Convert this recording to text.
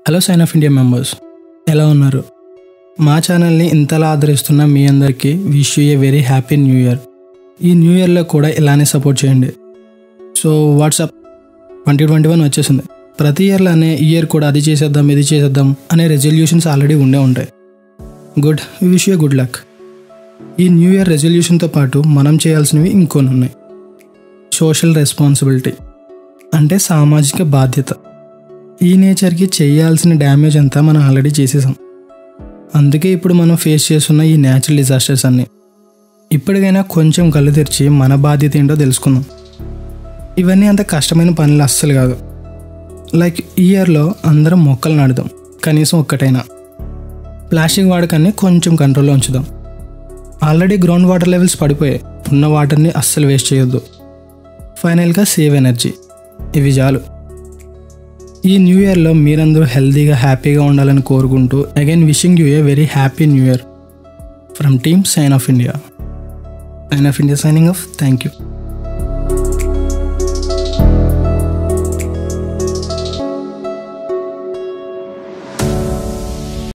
hello sign off India members ఎలా ఉన్నారు మా ఛానల్ని ఇంతలా ఆదరిస్తున్న మీ అందరికీ wish you a very happy new year ఈ న్యూ ఇయర్లో కూడా ఇలానే సపోర్ట్ చేయండి so WhatsApp twenty twenty one వచ్చేసింది ప్రతి ఇయర్లానే ఈ ఇయర్ కూడా అది చేసేద్దాం ఇది చేసేద్దాం అనే రెజల్యూషన్స్ ఆల్రెడీ ఉండే ఉంటాయి good wish you good luck ఈ న్యూ ఇయర్ రెజల్యూషన్తో పాటు మనం చేయాల్సినవి ఇంకొన్ని ఉన్నాయి సోషల్ రెస్పాన్సిబిలిటీ అంటే సామాజిక బాధ్యత ఈ నేచర్కి చేయాల్సిన డ్యామేజ్ అంతా మనం ఆల్రెడీ చేసేసాం అందుకే ఇప్పుడు మనం ఫేస్ చేస్తున్న ఈ న్యాచురల్ డిజాస్టర్స్ అన్నీ ఇప్పటికైనా కొంచెం కళ్ళు తెరిచి మన బాధ్యత ఏంటో తెలుసుకుందాం ఇవన్నీ అంత కష్టమైన పనులు అస్సలు కాదు లైక్ ఈ ఇయర్లో అందరం మొక్కలు నాటుదాం కనీసం ఒక్కటైనా ప్లాస్టిక్ వాడకాన్ని కొంచెం కంట్రోల్లో ఉంచుదాం ఆల్రెడీ గ్రౌండ్ వాటర్ లెవెల్స్ పడిపోయాయి ఉన్న వాటర్ని అస్సలు వేస్ట్ చేయొద్దు ఫైనల్గా సేవ్ ఎనర్జీ ఇవి చాలు ఈ న్యూ ఇయర్లో మీరందరూ హెల్తీగా హ్యాపీగా ఉండాలని కోరుకుంటూ again wishing you a very happy new year from team sign off India sign off India signing off thank you